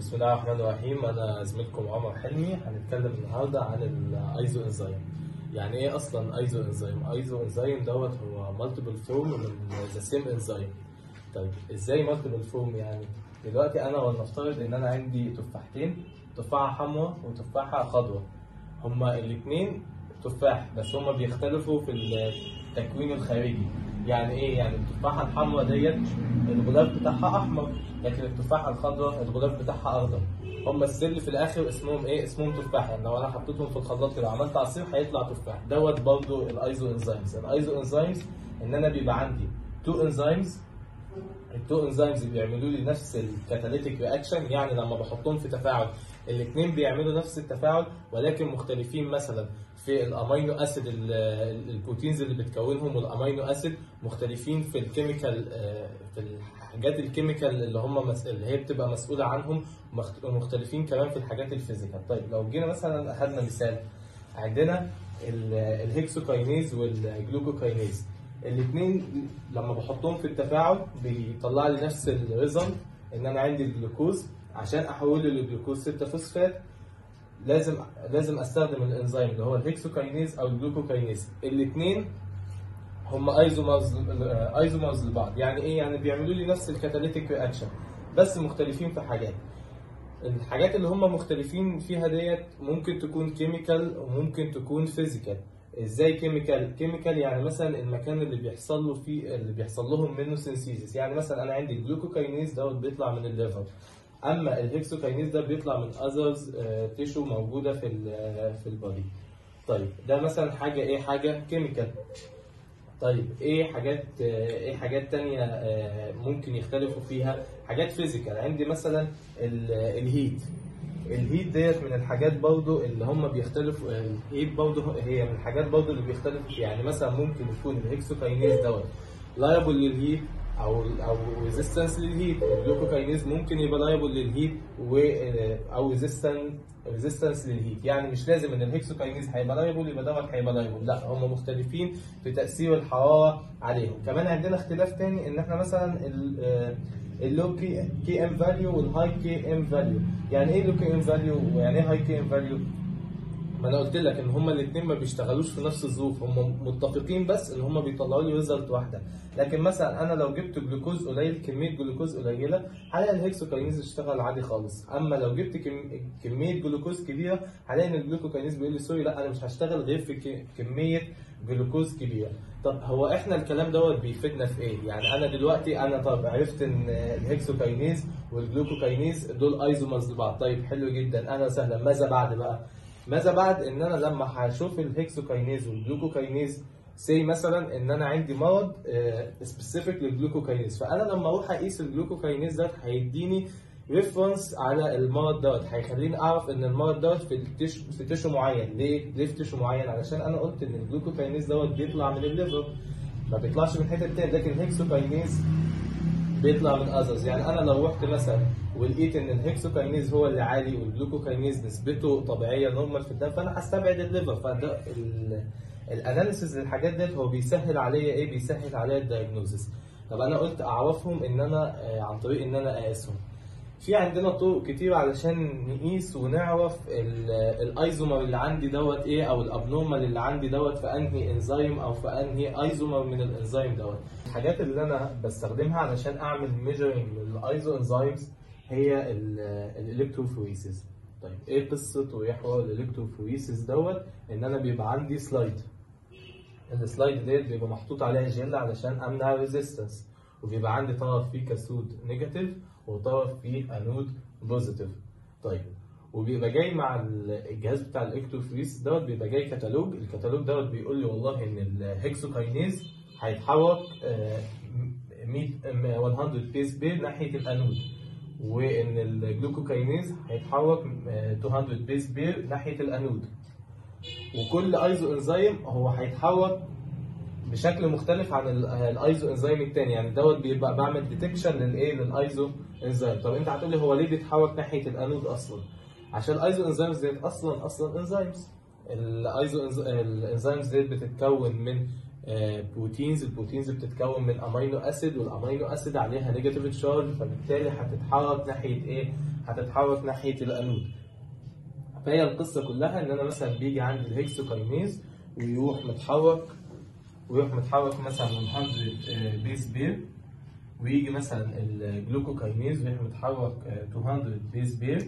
بسم الله الرحمن الرحيم انا زميلكم عمر حلمي هنتكلم النهارده عن الايزو انزيم يعني ايه اصلا ايزو انزيم ايزو انزيم دوت هو مالتيبل فورم من ذا سيم انزيم طيب ازاي مالتيبل فورم يعني دلوقتي انا ولنفترض ان انا عندي تفاحتين تفاحه حمراء وتفاحه خضراء هما الاثنين تفاح بس هما بيختلفوا في التكوين الخارجي يعني ايه يعني التفاحه الحمراء ديت الغلاف بتاعها احمر لكن التفاحه الخضراء الغلاف بتاعها اخضر هما السل في الاخر اسمهم ايه اسمهم تفاح يعني لو انا حطيتهم في الخلاط كده وعملت عصير هيطلع تفاح دوت برضو الايزو انزيمز الايزو انزيمز ان انا بيبقى عندي تو انزيمز التو انزيمز بيعملوا لي نفس الكاتاليتيك رياكشن يعني لما بحطهم في تفاعل الاثنين بيعملوا نفس التفاعل ولكن مختلفين مثلا في الامينو اسيد البروتينز اللي بتكونهم والامينو اسيد مختلفين في الكيميكال في الحاجات الكيميكال اللي هم اللي هي بتبقى مسؤوله عنهم مختلفين كمان في الحاجات الفيزيكال طيب لو جينا مثلا اخذنا مثال عندنا الهيكسوكاينيز والجلوكوكاينيز الاثنين لما بحطهم في التفاعل بيطلع لي نفس الريزلت ان انا عندي الجلوكوز عشان احوله لجلوكوز 6 فوسفات لازم لازم استخدم الانزيم اللي هو الهيكسوكاينيز او الجلوكوكاينيز الاثنين هم ايزومرز ايزومرز لبعض يعني ايه يعني بيعملوا لي نفس الكاتاليتيك رياكشن بس مختلفين في حاجات الحاجات اللي هم مختلفين فيها ديت ممكن تكون كيميكال وممكن تكون فيزيكال ازاي كيميكال كيميكال يعني مثلا المكان اللي بيحصل له فيه اللي بيحصل لهم منه سينسيزيس يعني مثلا انا عندي الجلوكوكاينيز دوت بيطلع من الليفر اما الهيكسوكاينيز ده بيطلع من اذرز تيشو موجوده في في البادي طيب ده مثلا حاجه ايه حاجه كيميكال طيب ايه حاجات ايه حاجات تانية ممكن يختلفوا فيها حاجات فيزيكال عندي مثلا الهيت الهيت ديت من الحاجات برضو اللي هم بيختلفوا الهيت برضو هي من الحاجات برضو اللي بيختلفوا فيها يعني مثلا ممكن يكون الهيكسوكاينيز دوت لايبل للهيت او او ريزيستنس للهيت الجلوكوكاينيز ممكن يبقى لايبل للهيت و او ريزيستنس ريزيستنس للهيت يعني مش لازم ان الهيكسوكاينيز هيبقى لايبل يبقى دوت هيبقى لايبل لا هم مختلفين في تاثير الحراره عليهم كمان عندنا اختلاف تاني ان احنا مثلا اللو كي كي ام فاليو والهاي كي ام فاليو يعني ايه لو كي ام فاليو ويعني ايه هاي كي ام فاليو ما انا قلت لك ان هما الاثنين ما بيشتغلوش في نفس الظروف هم متفقين بس ان هما بيطلعوا لي ريزلت واحده لكن مثلا انا لو جبت جلوكوز قليل كميه جلوكوز قليله هلاقي الهيكسوكاينيز اشتغل عادي خالص اما لو جبت كم... كميه جلوكوز كبيره هلاقي ان الجلوكوكاينيز بيقول لي سوري لا انا مش هشتغل غير في ك... كميه جلوكوز كبيره طب هو احنا الكلام دوت بيفيدنا في ايه يعني انا دلوقتي انا طب عرفت ان الهيكسوكاينيز والجلوكوكاينيز دول ايزومرز لبعض طيب حلو جدا اهلا وسهلا ماذا بعد بقى ماذا بعد ان انا لما هشوف الهيكسوكاينيز والجلوكوكاينيز سي مثلا ان انا عندي مرض سبيسيفيك للجلوكوكاينيز فانا لما اروح اقيس الجلوكوكاينيز ده هيديني ريفرنس على المرض دوت هيخليني اعرف ان المرض دوت في التش... في تشو معين ليه؟ ليه في تشو معين؟ علشان انا قلت ان الجلوكوكاينيز دوت بيطلع من الليفر ما بيطلعش من حته تاني لكن الهيكسوكاينيز بيطلع من اذرز يعني انا لو رحت مثلا ولقيت ان الهيكسوكاينيز هو اللي عالي والجلوكوكاينيز نسبته طبيعيه نورمال في الدم فانا هستبعد الليفر فده الاناليسيز للحاجات ديت هو بيسهل عليا ايه بيسهل عليا الدايجنوزس طب انا قلت اعرفهم ان انا عن طريق ان انا اقيسهم في عندنا طرق كتير علشان نقيس ونعرف الايزومر اللي عندي دوت ايه او الابنورمال اللي عندي دوت في انهي انزيم او في انهي ايزومر من الانزيم دوت الحاجات اللي انا بستخدمها علشان اعمل ميجرنج للايزو انزيمز هي الالكتروفوريسيس طيب ايه قصه ويحوى الالكتروفوريسيس دوت ان انا بيبقى عندي سلايد السلايد ديت بيبقى محطوط عليها جل علشان امنع ريزيستنس وبيبقى عندي طرف فيه كاسود نيجاتيف وطرف فيه انود بوزيتيف طيب وبيبقى جاي مع الجهاز بتاع الالكتروفوريسيس دوت بيبقى جاي كتالوج الكتالوج دوت بيقول لي والله ان الهكسوكاينيز هيتحرك 100 100 بيس بير ناحيه الانود وان الجلوكوكاينيز هيتحرك 200 بيس بير ناحيه الانود وكل ايزو انزيم هو هيتحرك بشكل مختلف عن الايزو انزيم الثاني يعني دوت بيبقى بعمل ديتكشن للايه للايزو انزيم طب انت هتقول لي هو ليه بيتحرك ناحيه الانود اصلا عشان الايزو انزيمز ديت اصلا اصلا انزيمز الايزو الانزيمز ديت بتتكون من آه، بروتينز البروتينز بتتكون من امينو اسيد والامينو اسيد عليها نيجاتيف تشارج فبالتالي هتتحرك ناحيه ايه هتتحرك ناحيه الانود فهي القصه كلها ان انا مثلا بيجي عندي الهكسوكاينيز ويروح متحرك ويروح متحرك مثلا 100 بيس بير ويجي مثلا الجلوكوكاينيز ويروح متحرك آه، 200 بيس بير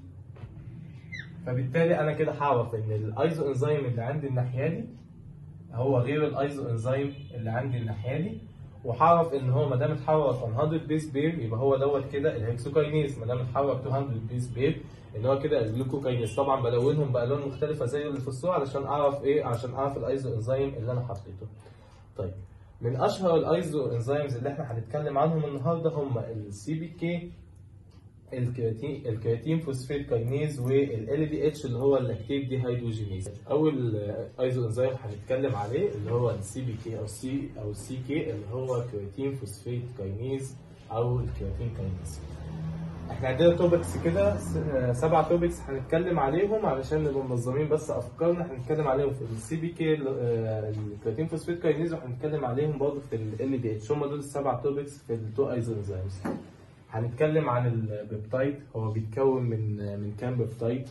فبالتالي انا كده هعرف ان الايزو انزيم اللي عندي الناحيه دي هو غير الايزو انزيم اللي عندي الناحيه دي وهعرف ان هو ما دام اتحرك 100 بيس بير يبقى هو دوت كده الهكسوكاينيز ما دام اتحرك 200 بيس بير ان هو كده الجلوكوكاينيز طبعا بلونهم بالوان مختلفه زي اللي في الصوره علشان اعرف ايه عشان اعرف الايزو انزيم اللي انا حطيته طيب من اشهر الايزو انزيمز اللي احنا هنتكلم عنهم النهارده هم السي بي كي الكرياتين الكرياتين فوسفيت كاينيز والال دي اتش اللي هو اللاكتيت دي هيدروجينيز اول ايزو انزيم هنتكلم عليه اللي هو السي بي كي او سي او السي كي اللي هو كرياتين فوسفيت كاينيز او الكرياتين كاينيز احنا عندنا توبكس كده س- سبع توبكس هنتكلم عليهم علشان نبقى منظمين بس افكارنا هنتكلم عليهم في السي بي كي الكرياتين فوسفيت كاينيز وهنتكلم عليهم برضه في ال دي اتش هم دول السبع توبكس في التو ايزو انزيمز هنتكلم عن البيبتايد هو بيتكون من من كام بيبتايد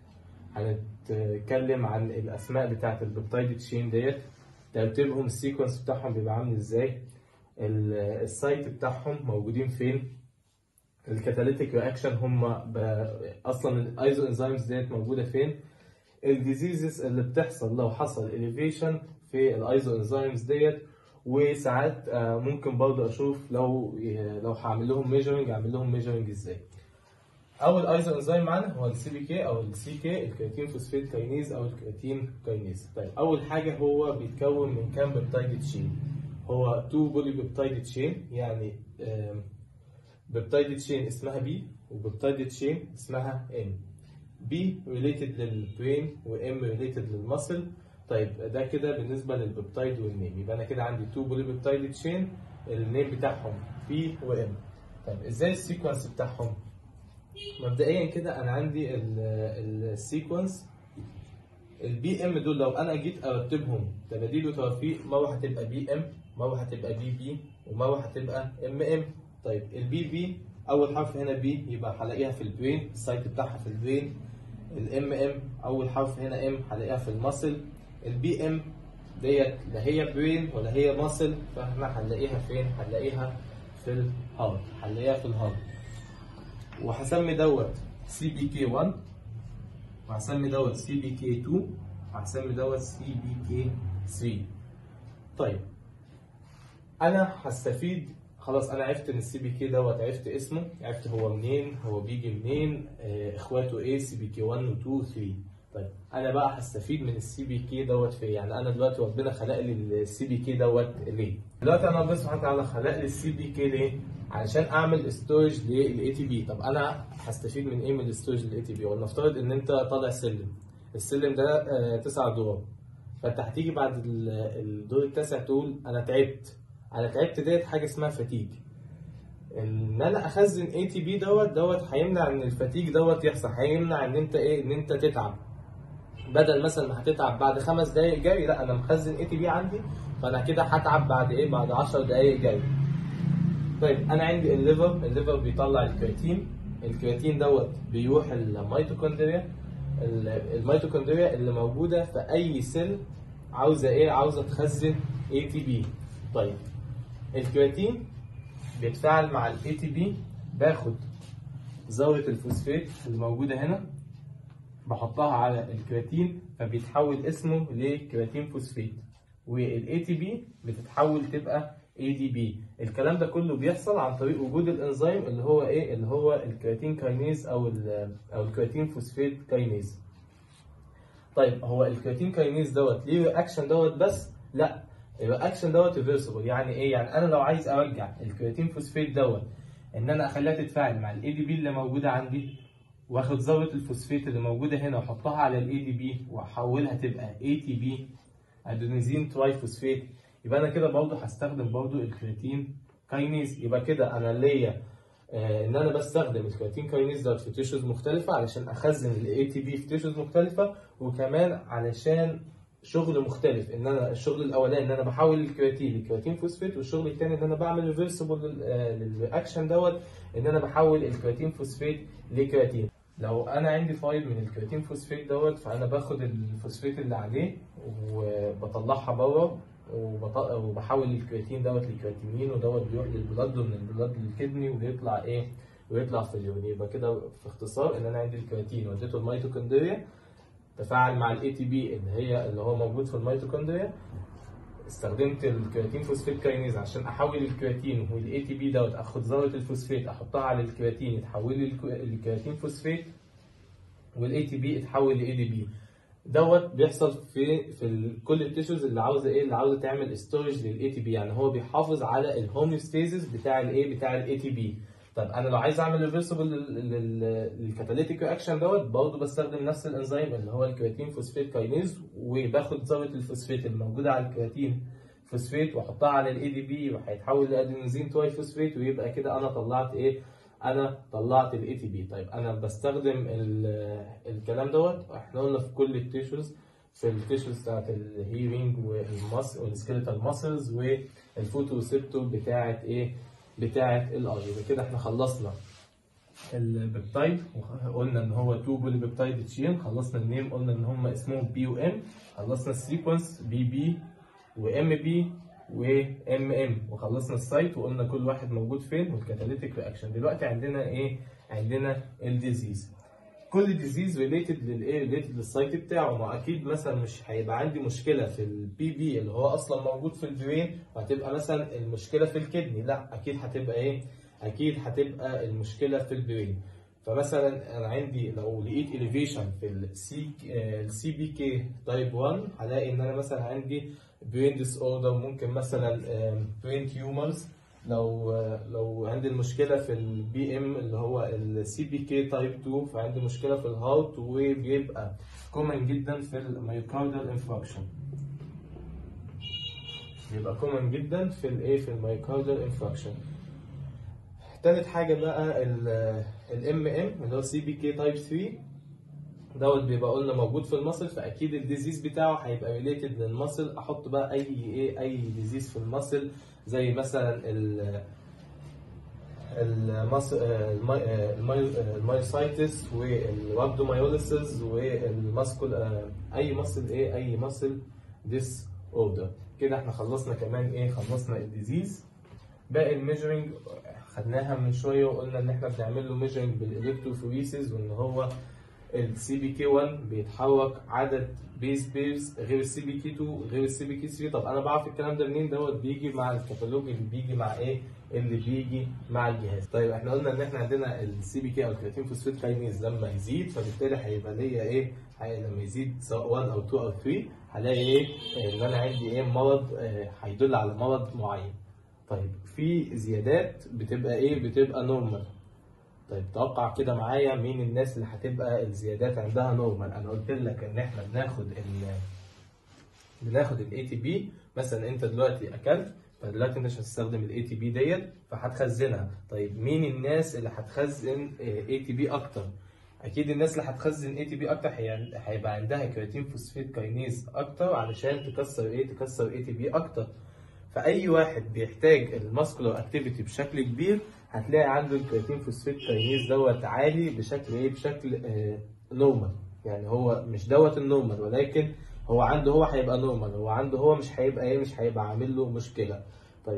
هنتكلم عن الاسماء بتاعه البيبتايد تشين ديت ترتيبهم السيكونس بتاعهم بيبقى عامل ازاي ال- السايت بتاعهم موجودين فين الكاتاليتيك رياكشن هم ب- اصلا الايزو انزيمز ديت موجوده فين الديزيزز اللي بتحصل لو حصل elevation في الايزو انزيمز ديت وساعات آه، ممكن برضه اشوف لو لو هعمل لهم ميجرنج اعمل لهم ميجرنج ازاي اول ايزو انزيم معانا هو السي بي كي او السي كي الكرياتين فوسفيت كاينيز او الكرياتين كاينيز طيب اول حاجه هو بيتكون من كام بيبتايد تشين هو تو بولي بيبتايد تشين يعني آم، بيبتايد تشين اسمها بي وبيبتايد تشين اسمها ام بي ريليتد للبرين وام ريليتد للمسل طيب ده كده بالنسبه للبيبتايد والنيم يبقى انا كده عندي تو بولي بيبتايد تشين النيم بتاعهم بي وام طيب ازاي السيكونس بتاعهم مبدئيا كده انا عندي السيكونس البي ام دول لو انا جيت ارتبهم تباديل وتوفيق مره هتبقى بي ام مره هتبقى بي بي ومره هتبقى ام ام طيب البي بي اول حرف هنا بي يبقى هلاقيها في البرين السايت بتاعها في البرين الام ام اول حرف هنا ام هلاقيها في الماسل البي ام ديت لا هي برين ولا هي ماسل فاحنا هنلاقيها فين هنلاقيها في الهارت هنلاقيها في الهارت وهسمي دوت سي بي كي 1 وهسمي دوت سي بي كي 2 وهسمي دوت سي بي كي 3 طيب انا هستفيد خلاص انا عرفت ان السي بي كي دوت عرفت اسمه عرفت هو منين هو بيجي منين آه اخواته ايه سي بي كي 1 و 2 و 3 طيب انا بقى هستفيد من السي بي كي دوت في إيه؟ يعني انا دلوقتي ربنا خلق لي السي بي كي دوت ليه دلوقتي انا ربنا سبحانه وتعالى خلق لي السي بي كي ليه علشان اعمل ستورج للاي تي بي طب انا هستفيد من ايه من الستورج للاي تي بي ولنفترض ان انت طالع سلم السلم ده آه تسع ادوار فانت هتيجي بعد ال- الدور التاسع تقول انا تعبت انا تعبت ديت حاجه اسمها فتيج ان انا اخزن اي تي بي دوت دوت هيمنع ان الفتيج دوت يحصل هيمنع ان انت ايه ان انت تتعب بدل مثلا ما هتتعب بعد خمس دقايق جري لا انا مخزن اي تي بي عندي فانا كده هتعب بعد ايه بعد 10 دقايق جري طيب انا عندي الليفر الليفر بيطلع الكرياتين الكرياتين دوت بيروح الميتوكوندريا ال- الميتوكوندريا اللي موجوده في اي سيل عاوزه ايه عاوزه تخزن اي تي بي طيب الكرياتين بيتفاعل مع الاي تي بي باخد ذره الفوسفات اللي موجوده هنا بحطها على الكرياتين فبيتحول اسمه لكرياتين فوسفات والاي تي بي بتتحول تبقى اي دي بي الكلام ده كله بيحصل عن طريق وجود الانزيم اللي هو ايه اللي هو الكرياتين كاينيز او ال او الكرياتين فوسفات كاينيز طيب هو الكرياتين كاينيز دوت ليه رياكشن دوت بس لا الرياكشن دوت ريفرسبل يعني ايه يعني انا لو عايز ارجع الكرياتين فوسفات دوت ان انا اخليها تتفاعل مع الاي دي بي اللي موجوده عندي واخد ذره الفوسفات اللي موجوده هنا واحطها على الاي دي بي واحولها تبقى اي تي بي ادينوزين تراي فوسفات يبقى انا كده برضه هستخدم برضه الكرياتين كاينيز يبقى كده انا ليا آه، ان انا بستخدم الكرياتين كاينيز دوت في تيشوز مختلفه علشان اخزن الاي تي بي في تيشوز مختلفه وكمان علشان شغل مختلف ان انا الشغل الاولاني ان انا بحول الكرياتين لكرياتين فوسفات والشغل الثاني ان انا بعمل ريفرسبل للاكشن دوت ان انا بحول الكرياتين فوسفات لكرياتين لو انا عندي فايل من الكرياتين فوسفات دوت فانا باخد الفوسفات اللي عليه وبطلعها بره وبط- وبحول الكرياتين دوت لكرياتينين ودوت بيروح للبلد ومن البلد للكدني وبيطلع ايه ويطلع في اليورين يبقى كده في اختصار ان انا عندي الكرياتين وديته الميتوكوندريا تفاعل مع الاي تي بي اللي هي اللي هو موجود في الميتوكوندريا استخدمت الكرياتين فوسفات كاينيز عشان احول الكرياتين والاي تي بي دوت اخد ذره الفوسفات احطها على الكرياتين يتحول لي الك- الكرياتين فوسفات والاي تي بي يتحول لاي دي بي دوت بيحصل في في ال- كل التيشوز اللي عاوزه ايه اللي عاوزه تعمل ستورج للاي تي بي يعني هو بيحافظ على الهوميوستاسيس بتاع الايه بتاع الاي تي بي طب انا لو عايز اعمل ريفرسبل للكاتاليتيك رياكشن دوت برضه بستخدم نفس الانزيم اللي هو الكرياتين فوسفات كاينيز وباخد ذره الفوسفات اللي موجوده على الكرياتين فوسفات واحطها على الاي دي بي وهيتحول لادينوزين تواي فوسفات ويبقى كده انا طلعت ايه انا طلعت الاي تي بي طيب انا بستخدم ال- الكلام دوت احنا قلنا في كل التيشوز في التيشوز بتاعت الهيرنج والمس والسكيلتال ماسلز والفوتوسيبتور بتاعت ايه بتاعت الاي يبقى كده احنا خلصنا البيبتايد قلنا ان هو تو بولي بيبتايد تشين خلصنا النيم قلنا ان هم اسمهم بي وام خلصنا السيكونس بي بي وام بي وام ام وخلصنا السايت وقلنا كل واحد موجود فين والكاتاليتيك رياكشن دلوقتي عندنا ايه عندنا الديزيز كل ديزيز ريليتد للايه ريليتد للسايت بتاعه ما اكيد مثلا مش هيبقى عندي مشكله في البي بي اللي هو اصلا موجود في البرين وهتبقى مثلا المشكله في الكدني لا اكيد هتبقى ايه اكيد هتبقى المشكله في البرين فمثلا انا عندي لو لقيت اليفيشن في السي السي بي كي تايب 1 هلاقي ان انا مثلا عندي برين ديس اوردر ممكن مثلا برين تيومرز لو لو عندي المشكله في البي ام اللي هو السي بي كي تايب 2 فعندي مشكله في الهارت وبيبقى كومن جدا في الميوكاردال انفراكشن بيبقى كومن جدا في الايه في الميوكاردال انفراكشن تالت حاجه بقى الام ام اللي هو سي بي كي تايب 3 دوت بيبقى قلنا موجود في المصل فاكيد الديزيز بتاعه هيبقى ريليتد للمصل احط بقى اي ايه اي ديزيز في المصل زي مثلا ال المص... المي... المي... المايوسايتس والرابدومايوليسيس والماسكول اي مصل ايه اي مصل ديس اوردر كده احنا خلصنا كمان ايه خلصنا الديزيز باقي الميجرنج خدناها من شويه وقلنا ان احنا بنعمل له ميجرنج بالالكتروفوريسيس وان هو السي بي كي 1 بيتحرك عدد بيز بيرز غير السي بي كي 2 غير السي بي كي 3 طب انا بعرف الكلام ده منين دوت بيجي مع الكتالوج اللي بيجي مع ايه اللي بيجي مع الجهاز طيب احنا قلنا ان احنا عندنا السي بي كي او الكرياتين فوسفات كاينيز لما يزيد فبالتالي هيبقى ليا ايه هي- لما يزيد سواء 1 او 2 او 3 هلاقي ايه ان انا عندي ايه مرض آه، هيدل على مرض معين طيب في زيادات بتبقى ايه بتبقى نورمال طيب توقع كده معايا مين الناس اللي هتبقى الزيادات عندها نورمال انا قلت لك ان احنا بناخد ال بناخد الاي تي بي مثلا انت دلوقتي اكلت فدلوقتي انت مش هتستخدم الاي تي بي ديت فهتخزنها طيب مين الناس اللي هتخزن اي تي بي اكتر اكيد الناس اللي هتخزن اي تي بي اكتر هي- هيبقى عندها كرياتين فوسفات كاينيز اكتر علشان تكسر ايه تكسر اي تي بي اكتر فاي واحد بيحتاج الماسكولار اكتيفيتي بشكل كبير هتلاقي عنده الكرياتين فوسفات كاينيز دوت عالي بشكل ايه بشكل آه نورمال يعني هو مش دوت النورمال ولكن هو عنده هو هيبقى نورمال هو عنده هو مش هيبقى ايه مش هيبقى عامل له مشكله طيب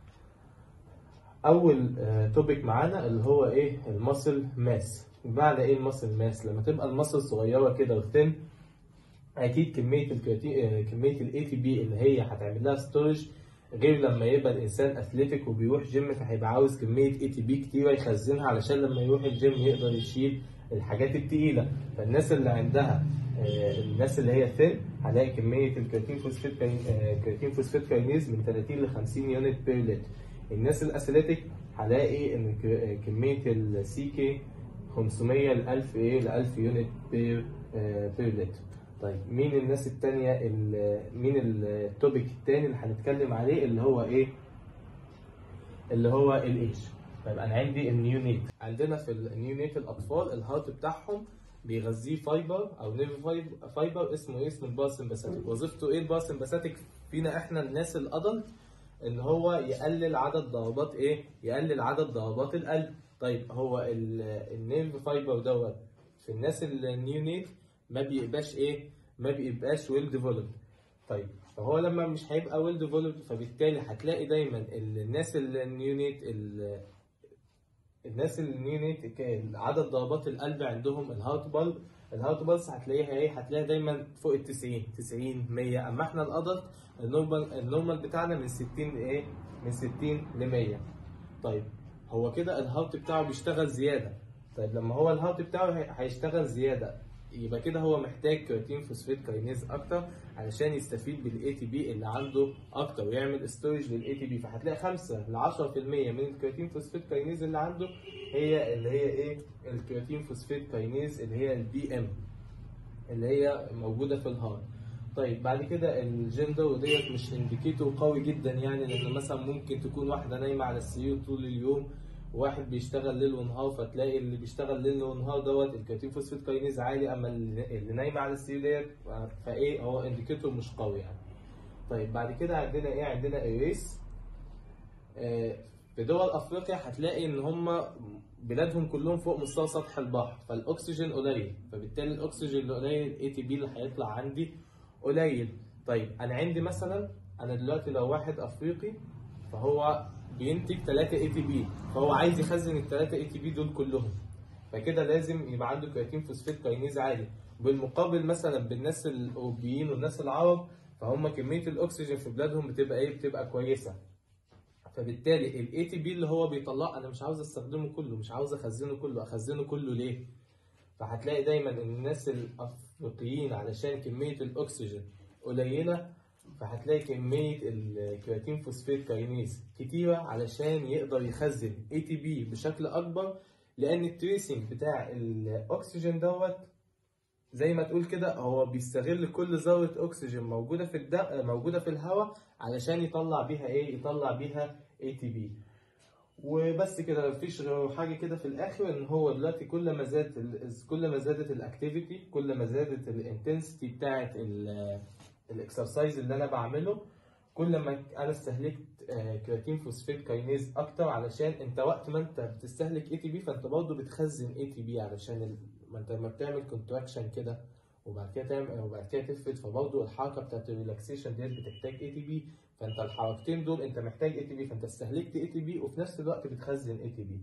اول توبيك معانا اللي هو ايه الماسل ماس بمعنى ايه الماسل ماس لما تبقى الماسل صغيره كده وثين اكيد كميه الكرياتين آه، كميه الاي تي بي اللي هي هتعمل لها ستورج غير لما يبقى الانسان اثليتيك وبيروح جيم فهيبقى عاوز كميه اي تي بي كتيره يخزنها علشان لما يروح الجيم يقدر يشيل الحاجات التقيله فالناس اللي عندها آه، الناس اللي هي ثين هلاقي كميه الكرياتين فوسفات كاين- آه، كرياتين فوسفات كاينيز من 30 ل 50 يونت بير لتر الناس الاثليتيك هلاقي ان ك- آه، كميه السي كي 500 ل 1000 ايه ل 1000 يونت بير آه، بير لتر طيب مين الناس التانية ال- مين التوبيك التاني اللي هنتكلم عليه اللي هو ايه اللي هو الايج طيب انا عندي النيونيت عندنا في النيونيت الاطفال الهارت بتاعهم بيغذيه فايبر او نيرف فايب- فايبر اسمه ايه اسمه الباراسمباثيك وظيفته ايه الباراسمباثيك فينا احنا الناس الادلت ان هو يقلل عدد ضربات ايه يقلل عدد ضربات القلب طيب هو ال- النيرف فايبر دوت في الناس النيونيت ما بيبقاش ايه ما بيبقاش ويل ديفلوبد طيب فهو لما مش هيبقى ويل ديفلوبد فبالتالي هتلاقي دايما ال- الناس النيونيت ال- الناس النيونيت ك- عدد ضربات القلب عندهم الهارت بال الهارت بالز هتلاقيها ايه هتلاقيها دايما فوق ال 90 90 100 اما احنا الادلت النورمال النورمال بتاعنا من 60 لايه من 60 ل 100 طيب هو كده الهارت بتاعه بيشتغل زياده طيب لما هو الهارت بتاعه هي- هيشتغل زياده يبقى كده هو محتاج كرياتين فوسفات كاينيز اكتر علشان يستفيد بالاي تي بي اللي عنده اكتر ويعمل ستورج للاي تي بي فهتلاقي 5 ل 10% من الكرياتين فوسفات كاينيز اللي عنده هي اللي هي ايه الكرياتين فوسفات كاينيز اللي هي البي ام اللي هي موجوده في الهارت طيب بعد كده الجندر وديت مش انديكيتور قوي جدا يعني لان مثلا ممكن تكون واحده نايمه على السرير طول اليوم وواحد بيشتغل ليل ونهار فتلاقي اللي بيشتغل ليل ونهار دوت الكرياتين فوسفات كاينيز عالي اما اللي اللي نايمه على السرير ديت فايه هو انديكيتور مش قوي يعني طيب بعد كده عندنا ايه عندنا الريس آه، في دول افريقيا هتلاقي ان هم بلادهم كلهم فوق مستوى سطح البحر فالاكسجين قليل فبالتالي الاكسجين اللي قليل الاي تي بي اللي هيطلع عندي قليل طيب انا عندي مثلا انا دلوقتي لو واحد افريقي فهو بينتج 3 اي تي بي فهو عايز يخزن ال 3 اي تي بي دول كلهم فكده لازم يبقى عنده كرياتين فوسفات كاينيز عالي بالمقابل مثلا بالناس الاوروبيين والناس العرب فهم كميه الاكسجين في بلادهم بتبقى ايه بتبقى كويسه فبالتالي الاي تي بي اللي هو بيطلعه انا مش عاوز استخدمه كله مش عاوز اخزنه كله اخزنه كله ليه فهتلاقي دايما ان الناس الافريقيين علشان كميه الاكسجين قليله فهتلاقي كميه الكرياتين فوسفات كاينيز كتيره علشان يقدر يخزن اي تي بي بشكل اكبر لان التريسنج بتاع الاكسجين دوت زي ما تقول كده هو بيستغل كل ذرة أكسجين موجودة في الدم موجودة في الهواء علشان يطلع بيها إيه؟ يطلع بيها ATP. وبس كده مفيش غير حاجة كده في الآخر إن هو دلوقتي كل ما زاد ال- كل ما زادت الأكتيفيتي كل ما زادت الانتنسيتي بتاعة الإكسرسايز اللي أنا بعمله كل ما أنا استهلكت آه، كرياتين فوسفات كاينيز أكتر علشان أنت وقت ما أنت بتستهلك اي تي بي فأنت برضه بتخزن اي تي بي علشان ال... ما انت لما بتعمل كونتراكشن كده وبعد كده تعمل وبعد كده تفرد فبرضه الحركه بتاعت الريلاكسيشن ديت بتحتاج اي تي بي فانت الحركتين دول انت محتاج اي تي بي فانت استهلكت اي تي بي وفي نفس الوقت بتخزن اي تي بي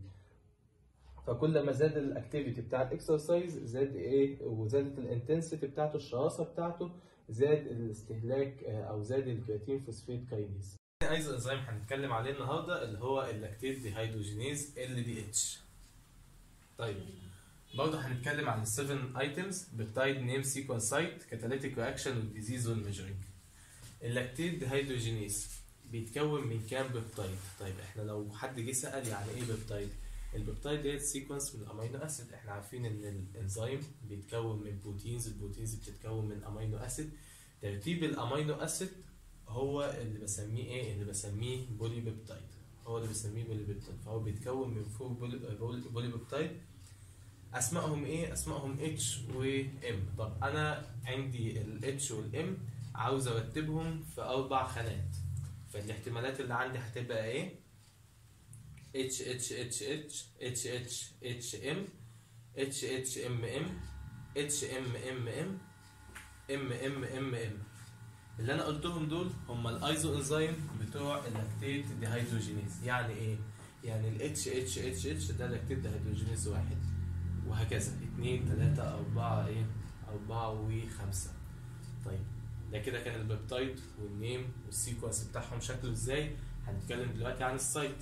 فكل ما زاد الاكتيفيتي بتاع الاكسرسايز زاد ايه وزادت الانتنسيتي بتاعته الشراسه بتاعته زاد الاستهلاك آه، او زاد الكرياتين فوسفات كاينيز ايزو انزيم هنتكلم عليه النهارده اللي هو اللاكتيت ديهيدروجينيز ال دي اتش طيب برضه هنتكلم عن السيفن ايتمز بيبتايد نيم سيكونس سايت كاتاليتيك رياكشن والديزيز والميجرنج اللاكتيت ديهيدروجينيز بيتكون من كام بيبتايد طيب احنا لو حد جه سال يعني ايه بيبتايد البيبتايد ديت سيكونس من امينو اسيد احنا عارفين ان الانزيم بيتكون من بروتينز البروتينز بتتكون من امينو اسيد ترتيب الامينو اسيد هو اللي بسميه ايه اللي بسميه بولي بيبتايد هو اللي بسميه بولي بيبتايد فهو بيتكون من فور بولي, بولي, بولي بيبتايد اسمائهم ايه اسمائهم اتش وام طب انا عندي الاتش والام عاوز ارتبهم في اربع خانات فالاحتمالات اللي عندي هتبقى ايه اتش اتش اتش اتش اتش اتش اتش ام اتش اتش ام ام اتش ام ام ام ام ام ام ام اللي انا قلتهم دول هم الايزو انزيم بتوع اللاكتيت ديهيدروجينيز يعني ايه يعني الاتش اتش اتش اتش ده لاكتيت ديهيدروجينيز واحد وهكذا اتنين تلاتة أربعة إيه أربعة وخمسة طيب ده كده كان البيبتايد والنيم والسيكونس بتاعهم شكله ازاي هنتكلم دلوقتي عن السايت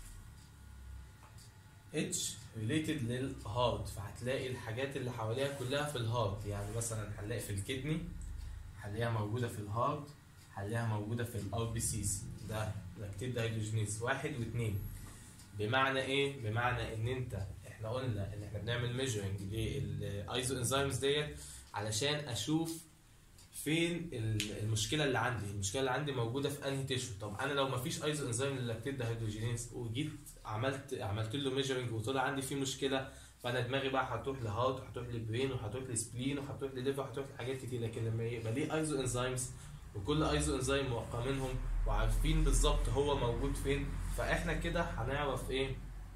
اتش ريليتد للهارت فهتلاقي الحاجات اللي حواليها كلها في الهارت يعني مثلا هنلاقي في الكدني هنلاقيها موجودة في الهارت هنلاقيها موجودة في الار بي سيز ده لاكتيت دايجوجينيز واحد واثنين بمعنى ايه؟ بمعنى ان انت احنا قلنا ان احنا بنعمل ميجرنج للايزو انزيمز ديت علشان اشوف فين ال- المشكله اللي عندي المشكله اللي عندي موجوده في انهي تيشو طب انا لو ما فيش ايزو انزيم للاكتيت دهيدروجينيز وجيت عملت عملت له ميجرنج وطلع عندي فيه مشكله فانا دماغي بقى هتروح لهارت وهتروح لبرين وهتروح لسبلين وهتروح لليفر وهتروح لحاجات كتير لكن لما يبقى ليه ايزو انزيمز وكل ايزو انزيم موقع منهم وعارفين بالظبط هو موجود فين فاحنا كده هنعرف ايه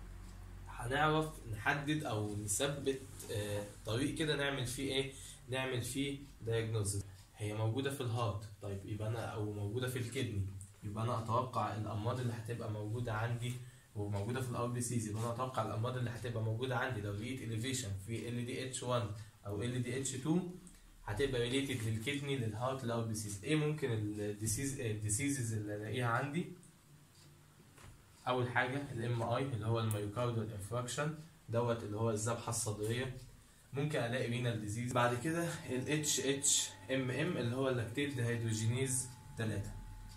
هنعرف نحدد او نثبت آه، طريق كده نعمل فيه ايه نعمل فيه diagnosis هي موجوده في الهارت طيب يبقى انا او موجوده في الكدني يبقى انا اتوقع الامراض اللي هتبقى موجوده عندي وموجوده في الار بي سيز يبقى انا اتوقع الامراض اللي هتبقى موجوده عندي لو لقيت elevation في ال دي اتش 1 او ال دي اتش 2 هتبقى ريليتد للكدني للهارت للار بي سيز ايه ممكن الديسيز الديسيزز اللي الاقيها عندي اول حاجه الام اي اللي هو الميوكاردال انفراكشن دوت اللي هو الذبحه الصدريه ممكن الاقي رينال ديزيز بعد كده ال اتش اتش ام ام اللي هو اللاكتيت ديهيدروجينيز 3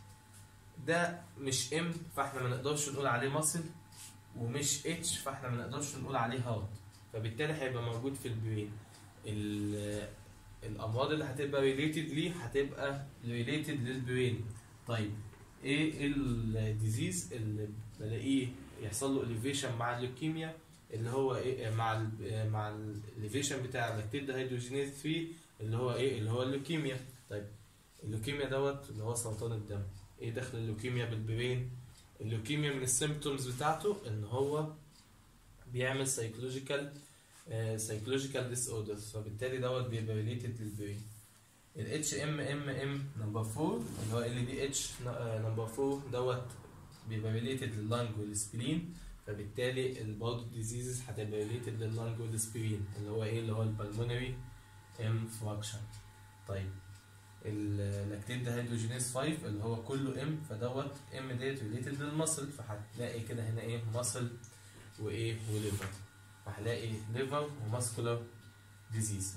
ده مش ام فاحنا ما نقدرش نقول عليه ماسل ومش اتش فاحنا ما نقدرش نقول عليه هارت فبالتالي هيبقى موجود في البرين ال- الامراض اللي هتبقى ريليتد ليه هتبقى ريليتد للبرين طيب ايه الديزيز اللي بلاقيه يحصل له اليفيشن مع اللوكيميا اللي هو ايه مع ال مع الاليفيشن بتاع اللاكتيت دهيدروجينيز 3 اللي هو ايه اللي هو اللوكيميا طيب اللوكيميا دوت اللي هو سرطان الدم ايه دخل اللوكيميا بالبرين اللوكيميا من السيمبتومز بتاعته ان هو بيعمل سايكولوجيكال سايكولوجيكال ديس اوردرز فبالتالي دوت بيبقى ريليتد للبرين ال HMMM نمبر 4 اللي هو ال دي اتش نمبر 4 دوت بيبقى ريليتد لللنج والسبلين فبالتالي برضه الديزيزز هتبقى ريليتد لللنج والسبلين اللي هو ايه اللي هو البلمونري انفراكشن طيب اللاكتيت دهيدروجينيز 5 اللي هو كله ام فدوت ام ديت ريليتد للمصل فهتلاقي كده هنا ايه مصل وايه وليفر فهلاقي ليفر وماسكولار ديزيز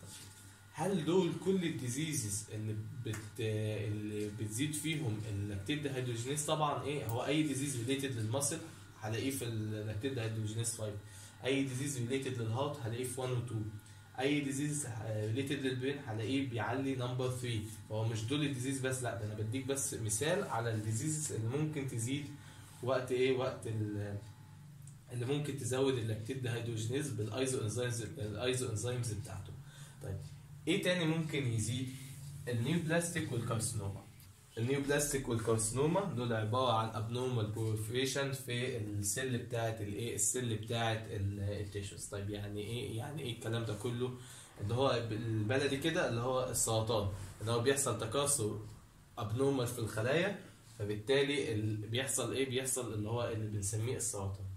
هل دول كل الديزيزز اللي بت اللي بتزيد فيهم اللاكتيت دهيدروجينيز طبعا ايه هو اي ديزيز ريليتد للمصل هلاقيه في اللاكتيت دهيدروجينيز 5 اي ديزيز ريليتد للهارت هلاقيه في 1 و 2 اي ديزيز ريليتد للبرين هلاقيه بيعلي نمبر 3 فهو مش دول الديزيز بس لا ده انا بديك بس مثال على الديزيز اللي ممكن تزيد وقت ايه وقت ال- اللي ممكن تزود اللاكتيت دهيدروجينيز بالايزو انزيمز الايزو انزيمز بتاعته طيب ايه تاني ممكن يزيد النيو بلاستيك والكارسينوما النيو بلاستيك والكارسينوما دول عباره عن ابنورمال بروفيشن في السل بتاعت الايه السل بتاعت التيشوز طيب يعني ايه يعني ايه الكلام ده كله اللي هو بالبلدي كده اللي هو السرطان اللي هو بيحصل تكاثر ابنورمال في الخلايا فبالتالي ال- بيحصل ايه بيحصل اللي هو اللي بنسميه السرطان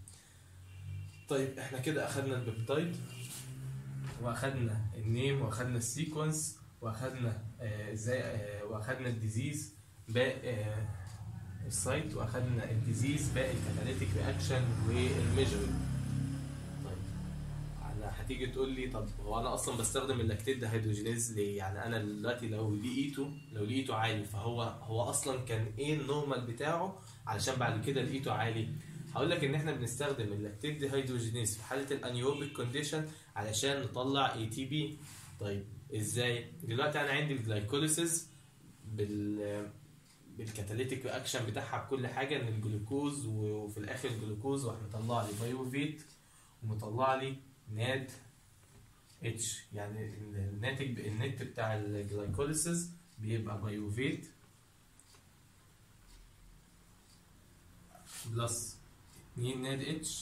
طيب احنا كده اخدنا البيبتايد واخدنا النيم واخدنا السيكونس واخدنا آه، ازاي آه، واخدنا الديزيز باقي آه، السايت واخدنا الديزيز باقي الكاتاليتيك رياكشن والميجرنج طيب انا هتيجي تقول لي طب هو انا اصلا بستخدم اللاكتيت دهيدروجينيز ليه يعني انا دلوقتي لو لقيته لو لقيته عالي فهو هو اصلا كان ايه النورمال بتاعه علشان بعد كده لقيته عالي هقول لك ان احنا بنستخدم اللاكتيت دهيدروجينيز في حاله الانيوبيك كونديشن علشان نطلع اي تي بي طيب ازاي دلوقتي انا عندي الجلايكوليسيس بال بالكاتاليتيك رياكشن بتاعها بكل حاجه ان الجلوكوز وفي الاخر الجلوكوز راح مطلع لي بايوفيت ومطلع لي ناد اتش يعني الناتج النت بتاع الجلايكوليسيس بيبقى بايوفيت بلس 2 ناد اتش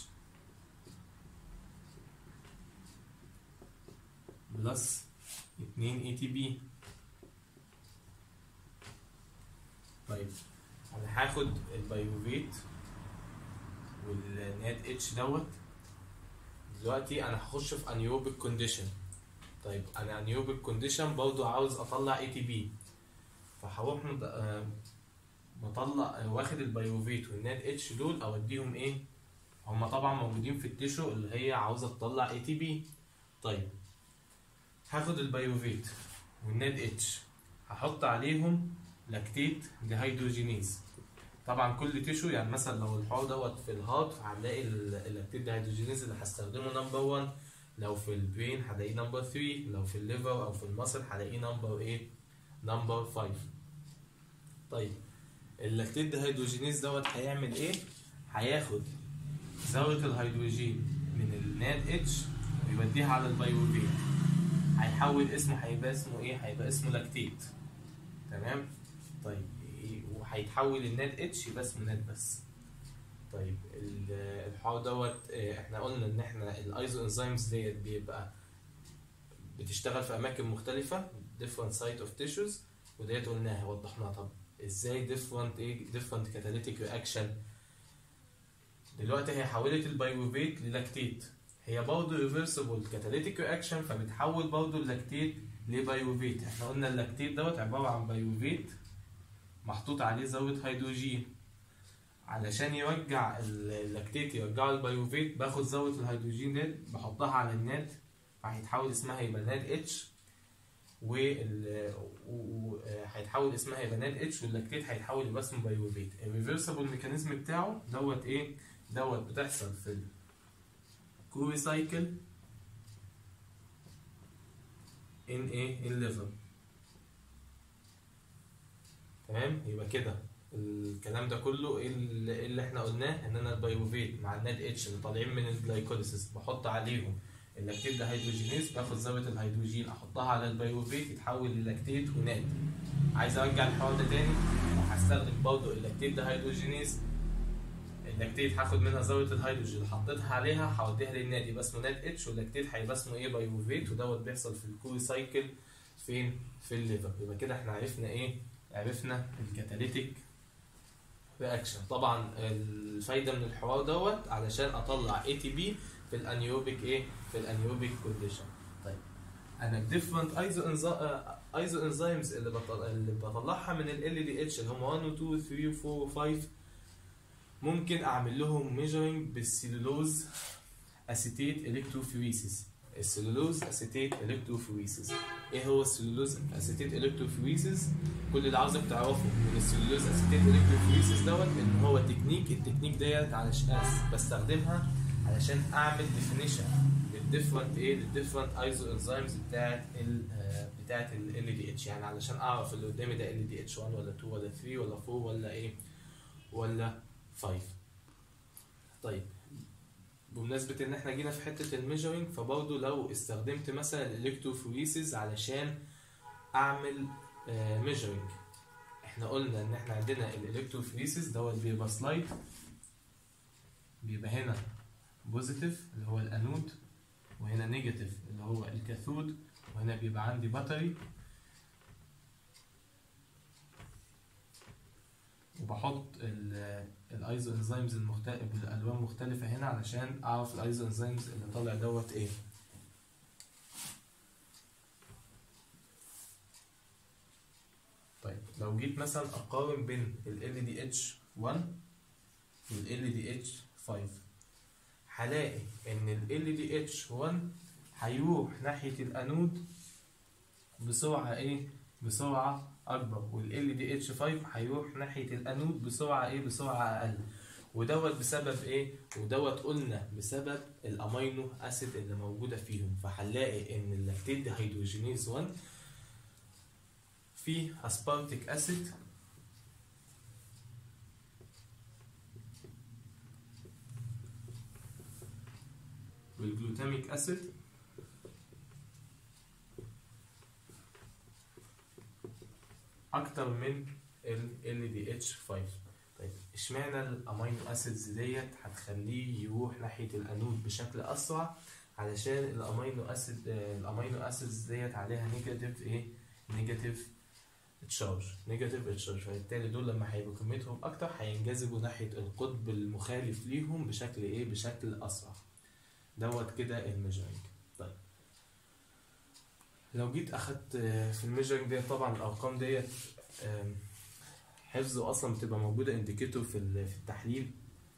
بلس 2 اي تي بي طيب انا هاخد البايوفيت والناد اتش دوت دلوقتي انا هخش في انيوبيك كونديشن طيب انا انيوبيك كونديشن برضه عاوز اطلع اي تي بي فهروح مط- آه، مطلع آه، واخد البايوفيت والناد اتش دول اوديهم ايه هما طبعا موجودين في التيشو اللي هي عاوزه تطلع اي تي بي طيب هاخد البايوفيت والناد اتش هحط عليهم لاكتيت ديهيدروجينيز طبعا كل تيشو يعني مثلا لو الحوار دوت في الهارت هنلاقي ال- اللاكتيت ديهيدروجينيز اللي هستخدمه نمبر 1 لو في البرين هلاقيه نمبر 3 لو في الليفر او في المصل هلاقيه نمبر ايه نمبر 5 طيب اللاكتيت ديهيدروجينيز دوت هيعمل ايه هياخد ذرة الهيدروجين من الناد اتش يوديها على البايوفيت هيحول اسمه هيبقى اسمه ايه هيبقى اسمه لاكتيت تمام طيب إيه- وهيتحول النات اتش يبقى اسمه نات بس طيب ال- الحوار دوت آه، احنا قلنا ان احنا الايزو انزيمز ديت بيبقى بتشتغل في اماكن مختلفه different site of tissues وديت قلناها وضحناها طب ازاي different ايه different catalytic reaction دلوقتي هي حولت البايوفيت للاكتيت هي برضه ريفرسبل كاتاليتيك رياكشن فبتحول برضه اللاكتيت لبايوفيت احنا قلنا اللاكتيت دوت عباره عن بايوفيت محطوط عليه ذره هيدروجين علشان يرجع ال- اللاكتيت يرجعه البايوفيت باخد ذره الهيدروجين ديت بحطها على النات فهيتحول اسمها يبقى نات اتش وهيتحول اسمها يبقى نات اتش واللاكتيت هيتحول يبقى اسمه بايوفيت الريفرسبل ميكانيزم بتاعه دوت ايه دوت بتحصل في الكوري سايكل ان ايه ان ليفر تمام يبقى كده الكلام ده كله ايه اللي إيه اللي احنا قلناه ان انا البايوفيت مع الناد اتش اللي طالعين من الجلايكوليسيس بحط عليهم اللاكتيت ده هيدروجينيز باخد ذره الهيدروجين احطها على البايوفيت يتحول للاكتيت وناد عايز ارجع الحوار ده تاني هستخدم برضه اللاكتيت ده هيدروجينيز اللاكتيت هاخد منها ذره الهيدروجين اللي حطيتها عليها هوديها للناد يبقى اسمه ناد اتش واللاكتيت هيبقى اسمه ايه بايوفيت ودوت بيحصل في الكوري سايكل فين في الليفر يبقى كده احنا عرفنا ايه عرفنا الكاتاليتيك رياكشن طبعا الفايده من الحوار دوت علشان اطلع اي تي بي في الانيوبيك ايه في الانيوبيك كونديشن طيب انا الديفرنت ايزو ايزو انزيمز اللي بطلع اللي بطلعها من ال دي اتش اللي هم 1 و 2 و 3 و 4 و 5 ممكن اعمل لهم ميجرنج بالسيلولوز اسيتيت الكتروفوريسيس السيلولوز اسيتيت الكتروفوريسيس ايه هو السيلولوز اسيتيت الكتروفوريسيس كل اللي عاوزك تعرفه من السيلولوز اسيتيت الكتروفوريسيس دوت ان هو تكنيك التكنيك ديت علشان بستخدمها علشان اعمل ديفينيشن للديفرنت ايه للديفرنت ايزو انزيمز بتاعت ال آه، بتاعت ال دي اتش يعني علشان اعرف اللي قدامي ده ال دي اتش 1 ولا 2 ولا 3 ولا 4 ولا ايه ولا 5 طيب بمناسبة ان احنا جينا في حتة الميجرنج فبرضه لو استخدمت مثلا الالكتروفوريسيس علشان اعمل ميجرنج احنا قلنا ان احنا عندنا الالكتروفوريسيس دوت بيبقى سلايد بيبقى هنا بوزيتيف اللي هو الانود وهنا نيجاتيف اللي هو الكاثود وهنا بيبقى عندي بطاري وبحط ال- الايزو انزيمز المختلفه بالالوان مختلفه هنا علشان اعرف الايزو انزيمز اللي طالع دوت ايه طيب لو جيت مثلا اقارن بين ال دي اتش 1 وال دي اتش 5 هلاقي ان ال دي اتش 1 هيروح ناحيه الانود بسرعه ايه بسرعه اكبر وال دي اتش 5 هيروح ناحيه الانود بسرعه ايه بسرعه اقل ودوت بسبب ايه ودوت قلنا بسبب الامينو اسيد اللي موجوده فيهم فهنلاقي ان اللاكتيت دي هيدروجينيز 1 فيه اسبارتيك اسيد والجلوتاميك اسيد اكتر من ال دي اتش 5 طيب اشمعنى الامينو اسيدز ديت هتخليه يروح ناحيه الانود بشكل اسرع علشان الامينو اسيد الامينو اسيدز ديت عليها نيجاتيف ايه نيجاتيف تشارج نيجاتيف تشارج فبالتالي دول لما هيبقوا كميتهم اكتر هينجذبوا ناحيه القطب المخالف ليهم بشكل ايه بشكل اسرع دوت كده الميجرنج طيب لو جيت اخدت آه، في الميجرنج ديت طبعا الارقام ديت آم، حفظه اصلا بتبقى موجوده انديكيتور في ال- في التحليل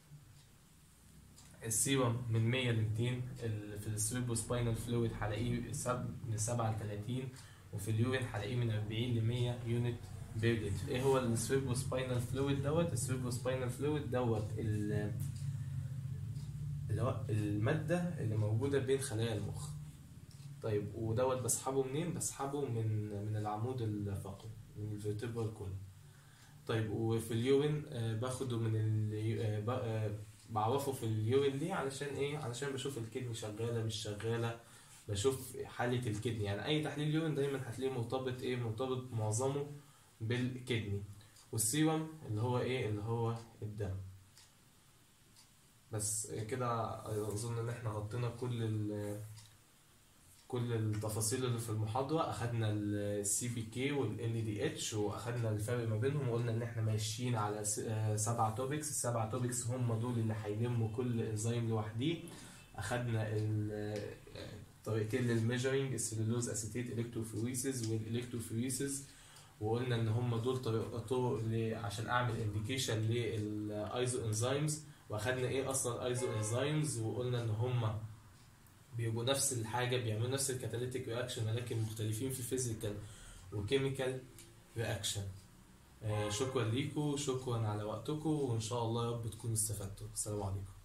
السيرم من 100 ل 200 ال- في السيربو سباينال فلويد هلاقيه سب- من 7 ل 30 وفي اليورين هلاقيه من 40 ل 100 يونت بير لتر ايه هو السيربو سباينال فلويد دوت السيربو سباينال فلويد دوت ال- اللي هو الماده اللي موجوده بين خلايا المخ طيب ودوت بسحبه منين بسحبه من من العمود الفقري من الفيرتبرال كول طيب وفي اليورين آه، باخده من ال آه، ب- آه، بعرفه في اليورين ليه علشان ايه علشان بشوف الكدني شغاله مش شغاله بشوف حالة الكدني يعني أي تحليل يورين دايما هتلاقيه مرتبط إيه مرتبط معظمه بالكدني والسيرم اللي هو إيه اللي هو الدم بس كده أظن إن إحنا غطينا كل ال كل التفاصيل اللي في المحاضرة أخدنا السي بي كي والال دي اتش وأخدنا الفرق ما بينهم وقلنا إن إحنا ماشيين على س- آه، سبع توبكس السبع توبكس هم دول اللي هيلموا كل انزيم لوحديه أخدنا ال- آه، طريقتين للميجرنج السلولوز اسيتيت الكتروفوريسيس والالكتروفوريسيس وقلنا ان هم دول طريق طرق ل- عشان اعمل انديكيشن للايزو انزيمز واخدنا ايه اصلا الايزو انزيمز وقلنا ان هم بيبقوا نفس الحاجه بيعملوا نفس الكاتاليتيك رياكشن ولكن مختلفين في فيزيكال وكيميكال رياكشن شكرا ليكم شكرا على وقتكم وان شاء الله يا رب تكونوا استفدتوا السلام عليكم